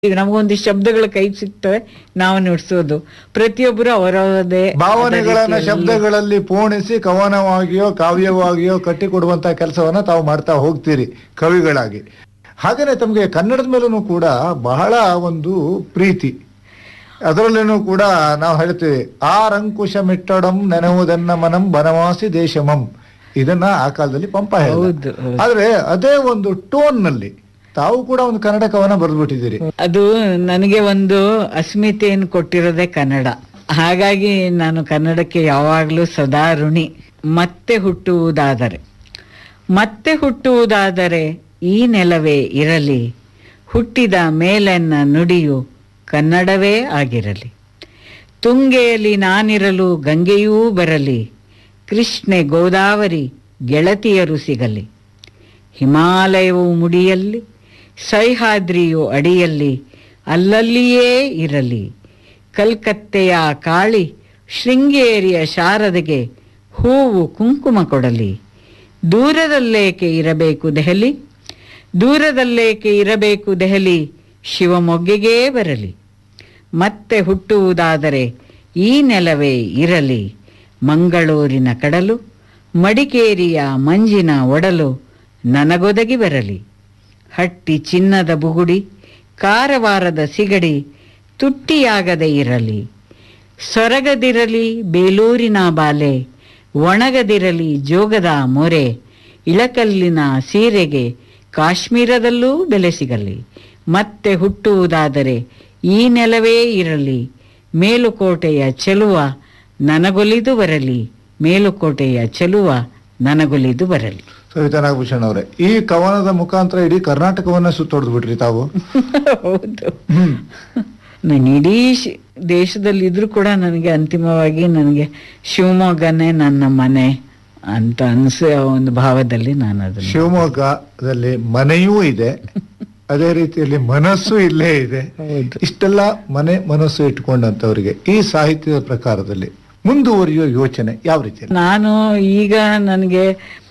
ಈಗ ನಮಗೊಂದಿಷ್ಟು ಶಬ್ದಗಳು ಕೈ ಸಿಗ್ತವೆ ನಾವು ನುಡಿಸೋದು ಪ್ರತಿಯೊಬ್ಬರು ಅವರವರದೇ ಆದ ಭಾವನೆಗಳನ್ನ ರೀತಿಯಲ್ಲಿ- ಶಬ್ದಗಳಲ್ಲಿ ಪೋಣಿಸಿ ಕವನವಾಗಿಯೋ ಕಾವ್ಯವಾಗಿಯೋ ಕಟ್ಟಿಕೊಡುವಂತ ಕೆಲಸವನ್ನ ತಾವು ಮಾಡ್ತಾ ಹೋಗ್ತೀರಿ ಕವಿಗಳಾಗಿ ಹಾಗೇನೆ ತಮಗೆ ಕನ್ನಡದ ಮೇಲೂ ಕೂಡ ಬಹಳ ಒಂದು ಪ್ರೀತಿ ಅದರಲ್ಲೇನೂ ಕೂಡ ನಾವು ಹೇಳ್ತೀವಿ ಆರಂಕುಶ ಮಿಟ್ಟಡಂ ನೆನವುದನ್ನ ಮನಂ ಬನವಾಸಿ ದೇಶಮಂ ಇದನ್ನ ಆ ಕಾಲದಲ್ಲಿ ಪಂಪ ಹೇಳಿದ. ಹೌದು, ಹೌದು. ಆದ್ರೆ ಅದೇ ಒಂದು ಟೋನ್ ನಲ್ಲಿ ತಾವು ಕೂಡ ಒಂದು ಕನ್ನಡ ಕವನ ಬರೆದ್ಬಿಟ್ಟಿದ್ದೀರಿ ಅದು ನನಗೆ ಒಂದು ಅಸ್ಮಿತೆಯನ್ನು ಕೊಟ್ಟಿರೋದೇ ಕನ್ನಡ ಹಾಗಾಗಿ ನಾನು ಕನ್ನಡಕ್ಕೆ ಯಾವಾಗಲೂ ಸದಾ ಋಣಿ ಮತ್ತೆ ಹುಟ್ಟುವುದಾದರೆ ಮತ್ತೆ ಹುಟ್ಟುವುದಾದರೆ ಈ ನೆಲವೇ ಇರಲಿ ಹುಟ್ಟಿದ ಮೇಲೆನ್ನ ನುಡಿಯು ಕನ್ನಡವೇ ಆಗಿರಲಿ ತುಂಗೆಯಲ್ಲಿ ನಾನಿರಲು ಗಂಗೆಯೂ ಬರಲಿ ಕೃಷ್ಣೆ ಗೋದಾವರಿ ಗೆಳತಿಯರು ಸಿಗಲಿ ಹಿಮಾಲಯವು ಮುಡಿಯಲ್ಲಿ ಸಹ್ಯಾದ್ರಿಯು ಅಡಿಯಲ್ಲಿ ಅಲ್ಲಲ್ಲಿಯೇ ಇರಲಿ ಕಲ್ಕತ್ತೆಯ ಕಾಳಿ ಶೃಂಗೇರಿಯ ಶಾರದೆಗೆ ಹೂವು ಕುಂಕುಮ ಕೊಡಲಿ ದೂರದಲ್ಲೇಕೆ ಇರಬೇಕು ದೆಹಲಿ ದೂರದಲ್ಲೇಕೆ ಇರಬೇಕು ದೆಹಲಿ ಶಿವಮೊಗ್ಗೆಗೇ ಬರಲಿ ಮತ್ತೆ ಹುಟ್ಟುವುದಾದರೆ ಈ ನೆಲವೇ ಇರಲಿ ಮಂಗಳೂರಿನ ಕಡಲು ಮಡಿಕೇರಿಯ ಮಂಜಿನ ಒಡಲು ನನಗೊದಗಿ ಬರಲಿ ಹಟ್ಟಿ ಚಿನ್ನದ ಬುಗುಡಿ ಕಾರವಾರದ ಸಿಗಡಿ ತುಟ್ಟಿಯಾಗದೆ ಇರಲಿ ಸೊರಗದಿರಲಿ ಬೇಲೂರಿನ ಬಾಲೆ ಒಣಗದಿರಲಿ ಜೋಗದ ಮೊರೆ ಇಳಕಲ್ಲಿನ ಸೀರೆಗೆ ಕಾಶ್ಮೀರದಲ್ಲೂ ಬೆಲೆ ಸಿಗಲಿ ಮತ್ತೆ ಹುಟ್ಟುವುದಾದರೆ ಈ ನೆಲವೇ ಇರಲಿ ಮೇಲುಕೋಟೆಯ ಚೆಲುವ ನನಗೊಲಿದು ಬರಲಿ ಮೇಲುಕೋಟೆಯ ಚೆಲುವ ನನಗೊಲಿದು ಬರಲಿ ಸವಿತಾ ನಾಗಭೂಷಣ್ ಅವರೇ ಈ ಕವನದ ಮುಖಾಂತರ ಇಡೀ ಕರ್ನಾಟಕವನ್ನ ಸುತ್ತೊಡೆದು ಬಿಟ್ರಿ ತಾವು ಹೌದು ಹ್ಮ್ ನಾನು ಇಡೀ ಶ್- ದೇಶದಲ್ಲಿ ಇದ್ರೂ ಕೂಡ ನನಗೆ ಅಂತಿಮವಾಗಿ ನನಗೆ ಶಿವಮೊಗ್ಗನೇ ನನ್ನ ಮನೆ ಅಂತ ಅನ್ಸೋ ಒಂದು ಭಾವದಲ್ಲಿ ನಾನು ಅದನ್ನು ಶಿವಮೊಗ್ಗದಲ್ಲಿ ಮನೆಯೂ ಇದೆ ಅದೇ ರೀತಿಯಲ್ಲಿ ಮನಸ್ಸು ಇಲ್ಲೇ ಇದೆ ಹೌದು. ಇಷ್ಟೆಲ್ಲ ಮನೆ ಮನಸ್ಸು ಇಟ್ಕೊಂಡಂತವರಿಗೆ ಈ ಸಾಹಿತ್ಯದ ಪ್ರಕಾರದಲ್ಲಿ ಮುಂದುವರಿಯೋ ಯೋಚನೆ ಯಾವ ರೀತಿಯಲ್ಲಿ ನಾನು ಈಗ ನನಗೆ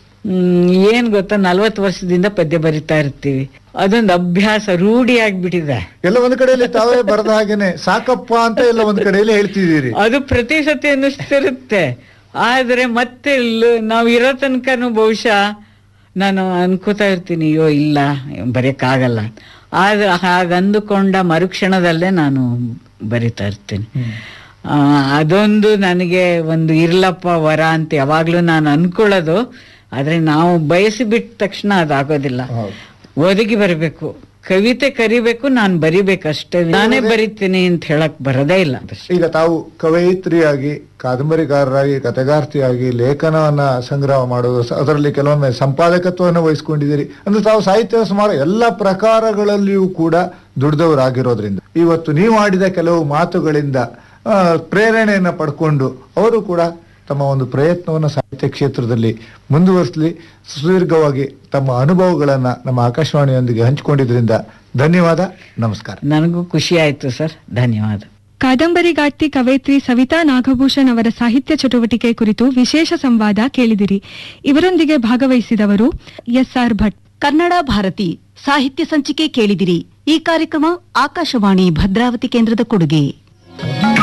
ಮ್, ಏನ್ ಗೊತ್ತಾ ನಲ್ವತ್ತು ವರ್ಷದಿಂದ ಪದ್ಯ ಬರಿತಾ ಇರ್ತೀವಿ ಅದೊಂದು ಅಭ್ಯಾಸ ರೂಢಿ ಆಗ್ಬಿಟ್ಟಿದೆ ಎಲ್ಲ ಒಂದ್ ಕಡೆಯಲ್ಲಿ ತಾವೇ ಬರದ ಹಾಗೇನೆ ಸಾಕಪ್ಪ ಅಂತ ಎಲ್ಲ ಒಂದ್ ಕಡೆಯಲ್ಲಿ ಹೇಳ್ತಿದ್ದೀರಿ ಅದು ಪ್ರತಿ ಸತಿ ಅನ್ನಿಸ್ತಿರುತ್ತೆ ಆದ್ರೆ ಮತ್ತೆ ಲ್- ನಾವು ಇರೋ ತನಕನೂ ಬಹುಶಃ ನಾನು ಅನ್ಕೋತಾ ಇರ್ತೀನಿ ಅಯ್ಯೋ ಇಲ್ಲ ಬರೆಯಕ್ಕಾಗಲ್ಲ ಆದ್ರೆ ಹಾಗಂದುಕೊಂಡ ಮರುಕ್ಷಣದಲ್ಲೇ ನಾನು ಬರಿತಾ ಇರ್ತೀನಿ ಆ, ಅದೊಂದು ನನಗೆ ಒಂದು ಇರ್ಲಪ್ಪ ವರ ಅಂತ ಯಾವಾಗ್ಲೂ ನಾನು ಅನ್ಕೊಳ್ಳೋದು ಆದ್ರೆ ನಾವು ಬಯಸಿ ಬಿಟ್ಟ ತಕ್ಷಣ ಅದಾಗೋದಿಲ್ಲ ಹೌದು. ಒದಗಿ ಬರಬೇಕು ಕವಿತೆ ಕರಿಬೇಕು ನಾನು ಬರಿಬೇಕಷ್ಟೇ ನಾನೇ ಬರಿತೀನಿ ಅಂತ ಹೇಳಕ್ ಬರೋದೇ ಇಲ್ಲ ಅಷ್ಟೇ ಈಗ ತಾವು ಕವಯಿತ್ರಿಯಾಗಿ ಕಾದಂಬರಿಕಾರರಾಗಿ ಕಥೆಗಾರ್ತಿಯಾಗಿ ಲೇಖನವನ್ನ ಸಂಗ್ರಹ ಮಾಡೋದು ಸ- ಅದರಲ್ಲಿ ಕೆಲವೊಮ್ಮೆ ಸಂಪಾದಕತ್ವವನ್ನು ವಹಿಸ್ಕೊಂಡಿದ್ದೀರಿ ಅಂದ್ರೆ ತಾವು ಸಾಹಿತ್ಯ ಸುಮಾರು ಎಲ್ಲ ಪ್ರಕಾರಗಳಲ್ಲಿಯೂ ಕೂಡ ದುಡಿದವರಾಗಿರೋದ್ರಿಂದ ಇವತ್ತು ನೀವು ಆಡಿದ ಕೆಲವು ಮಾತುಗಳಿಂದ ಆ, ಪ್ರೇರಣೆಯನ್ನ ಪಡ್ಕೊಂಡು ಅವರು ಕೂಡ ತಮ್ಮ ಒಂದು ಪ್ರಯತ್ನವನ್ನು ಸಾಹಿತ್ಯ ಕ್ಷೇತ್ರದಲ್ಲಿ ಮುಂದುವರಿಸಲಿ ಸುದೀರ್ಘವಾಗಿ ತಮ್ಮ ಅನುಭವಗಳನ್ನ ನಮ್ಮ ಆಕಾಶವಾಣಿಯೊಂದಿಗೆ ಹಂಚಿಕೊಂಡಿದ್ರಿಂದ ಧನ್ಯವಾದ ನಮಸ್ಕಾರ ನನಗೂ ಖುಷಿ ಆಯ್ತು ಸರ್ ಧನ್ಯವಾದ ಕಾದಂಬರಿಗಾರ್ತಿ ಕವಯಿತ್ರಿ ಸವಿತಾ ನಾಗಭೂಷಣ್ ಅವರ ಸಾಹಿತ್ಯ ಚಟುವಟಿಕೆ ಕುರಿತು ವಿಶೇಷ ಸಂವಾದ ಕೇಳಿದಿರಿ ಇವರೊಂದಿಗೆ ಭಾಗವಹಿಸಿದವರು ಎಸ್ಆರ್ ಭಟ್ ಕನ್ನಡ ಭಾರತಿ ಸಾಹಿತ್ಯ ಸಂಚಿಕೆ ಕೇಳಿದಿರಿ ಈ ಕಾರ್ಯಕ್ರಮ ಆಕಾಶವಾಣಿ ಭದ್ರಾವತಿ ಕೇಂದ್ರದ ಕೊಡುಗೆ